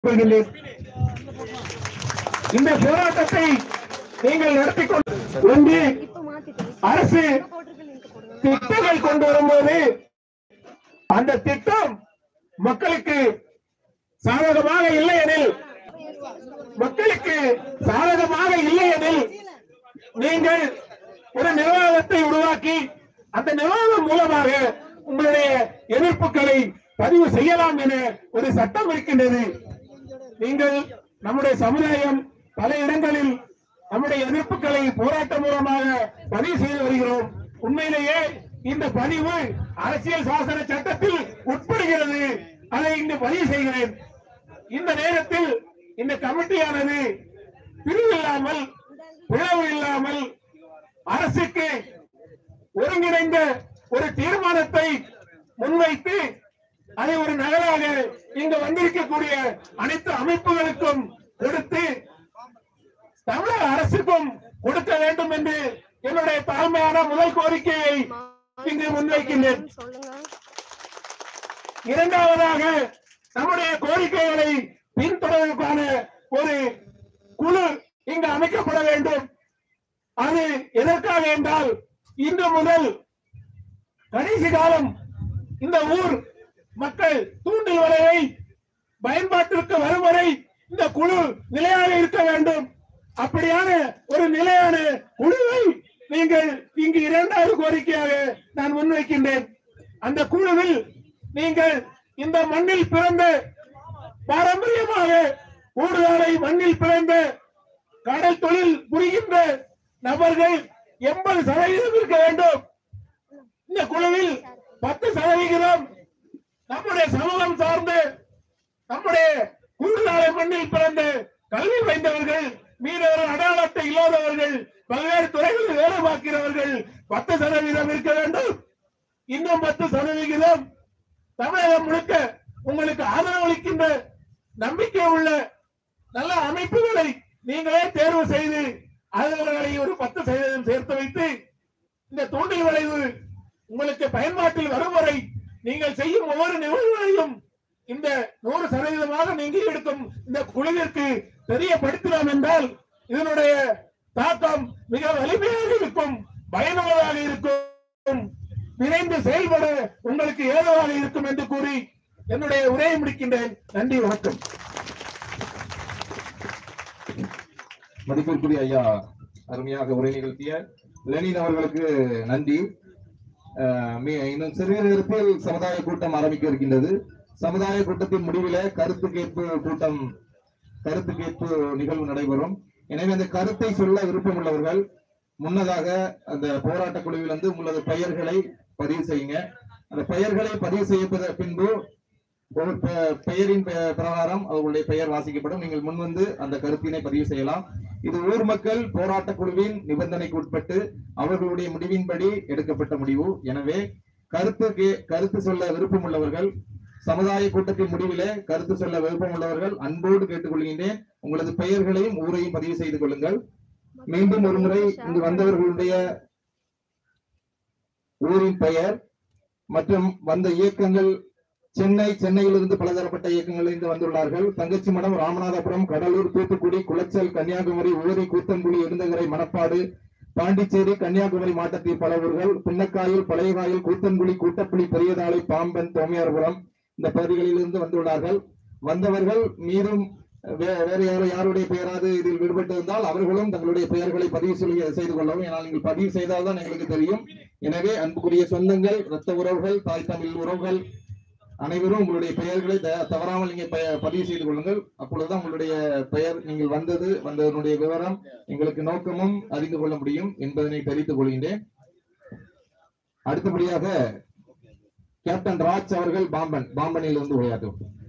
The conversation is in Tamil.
கொள்கிறேன் இந்த போராட்டத்தை நீங்கள் நடத்திக் கொண்டு ஒன்று அரசு திட்டங்கள் கொண்டு வரும்போது அந்த திட்டம் மக்களுக்கு சாதகமாக இல்லை எனில் மக்களுக்கு சாதகமாக இல்லை எனில் நீங்கள் ஒரு நிர்வாகத்தை உருவாக்கி அந்த நிர்வாகம் மூலமாக உங்களுடைய எதிர்ப்புகளை பதிவு செய்யலாம் என ஒரு சட்டம் இருக்கின்றது நீங்கள் நம்முடைய சமுதாயம் பல இடங்களில் நம்முடைய எதிர்ப்புகளை போராட்டம் மூலமாக பதிவு செய்து வருகிறோம் உண்மையிலேயே இந்த பதிவு அரசியல் சாசன சட்டத்தில் உட்படுகிறது அதை இங்கு பதிவு செய்கிறேன் இந்த நேரத்தில் இந்த கமிட்டியானது பிரிவில்லாமல் பிளவு இல்லாமல் அரசுக்கு ஒருங்கிணைந்த ஒரு தீர்மானத்தை முன்வைத்து அதை ஒரு நகலாக இங்கு வந்திருக்கக்கூடிய அனைத்து அமைப்புகளுக்கும் கொடுத்து தமிழக அரசுக்கும் கொடுக்க வேண்டும் என்று என்னுடைய தாழ்மையான முதல் கோரிக்கையை இங்கு முன்வைக்கின்றேன் சொல்லுங்க இரண்டாவதாக நம்முடைய கோரிக்கைகளை பின்தொடர்வதற்கான ஒரு குழு இங்கு அமைக்கப்பட வேண்டும் அது எதற்காக என்றால் இன்று முதல் கடைசி காலம் இந்த ஊர் மக்கள் தூண்டில் வலையை பயன்பாட்டிற்கு வரும் வரை இந்த குழு நிலையாக இருக்க வேண்டும் அப்படியான ஒரு நிலையான குழுவை நீங்கள் இங்கு இரண்டாவது கோரிக்கையாக நான் முன்வைக்கின்றேன் அந்த குழுவில் நீங்கள் இந்த மண்ணில் பிறந்த பாரம்பரியமாக கூடுதலை மண்ணில் பிறந்த கடல் தொழில் புரிகின்ற நபர்கள் எண்பது சதவீதம் இருக்க வேண்டும் இந்த குழுவில் பத்து சதவிகிதம் நம்முடைய சமூகம் சார்ந்து நம்முடைய கூடுதலை மண்ணில் பிறந்த கல்வி வைந்தவர்கள் மீனவர் அடையாளத்தை இல்லாதவர்கள் பல்வேறு துறைகளில் வேலை பார்க்கிறவர்கள் பத்து சதவீதம் இருக்க வேண்டும் இன்னும் பத்து சதவிகிதம் தமிழகம் முழுக்க உங்களுக்கு ஆதரவளிக்கின்ற நம்பிக்கை உள்ள நல்ல அமைப்புகளை நீங்களே தேர்வு செய்து அவர்களை ஒரு பத்து சதவீதம் சேர்த்து வைத்து இந்த தூண்டில் விளைவு உங்களுக்கு பயன்பாட்டில் வரும் வரை நீங்கள் செய்யும் ஒவ்வொரு நிகழ்வுகளையும் இந்த நூறு சதவீதமாக நீங்கள் எடுக்கும் இந்த குழுவிற்கு தெரியப்படுத்தலாம் என்றால் இதனுடைய தாக்கம் மிக வலிமையாக இருக்கும் பயனுள்ளதாக இருக்கும் விரைந்து செயல்பட உங்களுக்கு ஏதுவாக இருக்கும் என்று கூறி என்னுடைய உரையை முடிக்கின்றேன் நன்றி வணக்கம் மதிப்பிற்குரிய ஐயா அருமையாக உரை நிகழ்த்திய லெனின் அவர்களுக்கு நன்றி அஹ் மீ- இன்னும் சிறிது நேரத்தில் சமுதாய கூட்டம் ஆரம்பிக்க இருக்கின்றது சமுதாய கூட்டத்தின் முடிவில கருத்து கேட்பு கூட்டம் கருத்து கேட்பு நிகழ்வு நடைபெறும் எனவே அந்த கருத்தை சொல்ல விருப்பம் உள்ளவர்கள் முன்னதாக அந்த போராட்ட குழுவில் வந்து உங்களது பெயர்களை பதிவு செய்யுங்க அந்த பெயர்களை பதிவு செய்யப்பத பின்பு ஒரு பெ- பெயரின் பெ- பிரகாரம் அவர்களுடைய பெயர் வாசிக்கப்படும் நீங்கள் முன் வந்து அந்த கருத்தினை பதிவு செய்யலாம் இது ஊர் மக்கள் போராட்ட குழுவின் நிபந்தனைக்கு உட்பட்டு அவர்களுடைய முடிவின்படி எடுக்கப்பட்ட முடிவு எனவே கருத்து கே- கருத்து சொல்ல விருப்பம் உள்ளவர்கள் சமுதாய கூட்டத்தின் முடிவிலே கருத்து சொல்ல விருப்பம் உள்ளவர்கள் அன்போடு கேட்டுக்கொள்கின்றேன் உங்களது பெயர்களையும் ஊரையும் பதிவு செய்து கொள்ளுங்கள் மீண்டும் ஒரு முறை இங்கு வந்தவர்களுடைய ஊரின் பெயர் மற்றும் வந்த இயக்கங்கள் சென்னை சென்னையிலிருந்து பலதரப்பட்ட இயக்கங்கள் இருந்து வந்துள்ளார்கள் தங்கச்சி மடம் ராமநாதபுரம் கடலூர் தூத்துக்குடி குளச்சல் கன்னியாகுமரி ஊரி கூத்தன்குடி இருந்தகரை மணப்பாடு பாண்டிச்சேரி கன்னியாகுமரி மாவட்டத்தில் பல ஊர்கள் பின்னக்காயில் பழையகாயில் கூத்தன்குடி கூட்டப்புலி பெரியதாளை பாம்பன் தோமையார்புரம் இந்த பகுதிகளிலிருந்து வந்துள்ளார்கள் வந்தவர்கள் மீதும் வே- வேறு யாரோ யாருடைய பெயராது இதில் விடுபட்டு இருந்தால் அவர்களும் தங்களுடைய பெயர்களை பதிவு செய்ய- செய்து கொள்ளவும் ஏனால் நீங்கள் பதிவு செய்தால்தான் எங்களுக்கு தெரியும் எனவே அன்புக்குரிய சொந்தங்கள் இரத்த உறவுகள் தாய் தமிழ் உறவுகள் அனைவரும் உங்களுடைய பெயர்களை த- தவறாமல் நீங்க பெ- பதிவு செய்து கொள்ளுங்கள் அப்பொழுதுதான் உங்களுடைய பெயர் நீங்கள் வந்தது வந்ததனுடைய விவரம் எங்களுக்கு நோக்கமும் அறிந்து கொள்ள முடியும் என்பதனை தெரிவித்துக் கொள்கின்றேன் அடுத்தபடியாக கேப்டன் ராஜ் அவர்கள் பாம்பன் பாம்பனில் இருந்து உரையாற்றும்